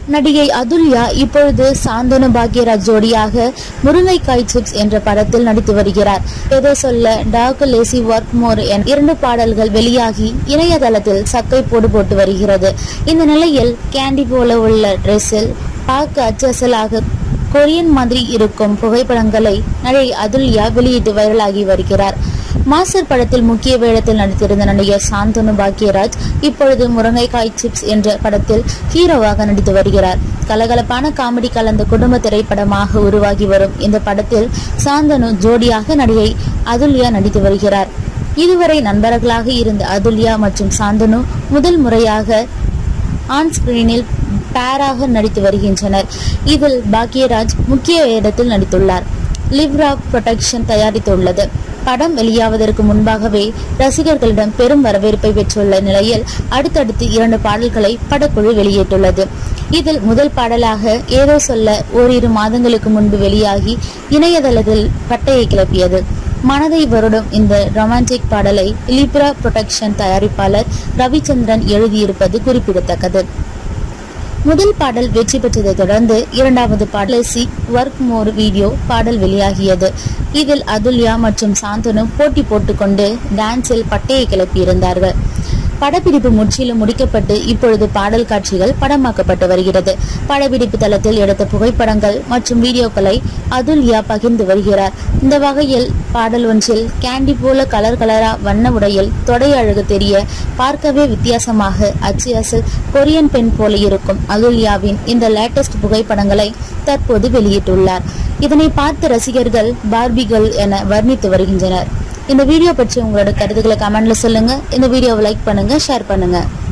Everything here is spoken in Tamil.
நடிகை அதுல்யா இப்பொழுது சாந்தனு பாக்யராஜ் ஜோடியாக முருங்கைக்காய் சிப்ஸ் என்ற படத்தில் நடித்து வருகிறார் ஏதோ சொல்ல டாக் லேசி ஒர்க் மோர் என இரண்டு பாடல்கள் வெளியாகி இணையதளத்தில் சக்கை போடு போட்டு வருகிறது இந்த நிலையில் கேண்டி போல உள்ள ட்ரெஸ்ஸில் பார்க்க அச்சசலாக கொரியன் மாதிரி இருக்கும் புகைப்படங்களை நடிகை அதுல்யா வெளியிட்டு வைரலாகி வருகிறார் மாஸ்டர் படத்தில் முக்கிய வேடத்தில் நடித்திருந்த நடிகர் சாந்தனு பாக்யராஜ் இப்பொழுது முருங்கைக்காய் சிப்ஸ் என்ற படத்தில் ஹீரோவாக நடித்து வருகிறார் கலகலப்பான காமெடி கலந்த குடும்ப திரைப்படமாக உருவாகி வரும் இந்த படத்தில் சாந்தனு ஜோடியாக நடிகை அதுல்யா நடித்து வருகிறார் இதுவரை நண்பர்களாக இருந்த அதுல்யா மற்றும் சாந்தனு முதல் முறையாக ஆன் ஸ்கிரீனில் பேராக நடித்து வருகின்றனர் இதில் பாக்யராஜ் முக்கிய வேடத்தில் நடித்துள்ளார் லிவ்ரா புரொடக்ஷன் தயாரித்துள்ளது படம் வெளியாவதற்கு முன்பாகவே ரசிகர்களிடம் பெரும் வரவேற்பை பெற்றுள்ள நிலையில் அடுத்தடுத்து இரண்டு பாடல்களை படக்குழு வெளியிட்டுள்ளது இதில் முதல் பாடலாக ஏதோ சொல்ல ஓரிரு மாதங்களுக்கு முன்பு வெளியாகி இணையதளத்தில் பட்டையை கிளப்பியது மனதை வருடும் இந்த ரொமான்டிக் பாடலை லிப்ரா புரொடக்ஷன் தயாரிப்பாளர் ரவிச்சந்திரன் எழுதியிருப்பது குறிப்பிடத்தக்கது முதல் பாடல் வெற்றி பெற்றதை தொடர்ந்து இரண்டாவது பாடல் சி ஒர்க் மோர் வீடியோ பாடல் வெளியாகியது இதில் அதுல்யா மற்றும் சாந்தனு போட்டி போட்டுக்கொண்டு டான்ஸில் பட்டையை கிளப்பியிருந்தார்கள் படப்பிடிப்பு முற்றிலும் முடிக்கப்பட்டு இப்பொழுது பாடல் காட்சிகள் படமாக்கப்பட்டு வருகிறது படப்பிடிப்பு தளத்தில் எடுத்த புகைப்படங்கள் மற்றும் வீடியோக்களை அதுல்யா பகிர்ந்து வருகிறார் இந்த வகையில் பாடல் ஒன்றில் கேண்டி போல கலர் கலரா வண்ண உடையில் தொடை அழகு தெரிய பார்க்கவே வித்தியாசமாக அச்சு அசல் கொரியன் பெண் போல இருக்கும் அதுல்யாவின் இந்த லேட்டஸ்ட் புகைப்படங்களை தற்போது வெளியிட்டுள்ளார் இதனை பார்த்த ரசிகர்கள் பார்பிகள் என வர்ணித்து வருகின்றனர் இந்த வீடியோ பற்றி உங்களோட கருத்துக்களை கமெண்ட்ல சொல்லுங்க இந்த வீடியோவை லைக் பண்ணுங்க ஷேர் பண்ணுங்க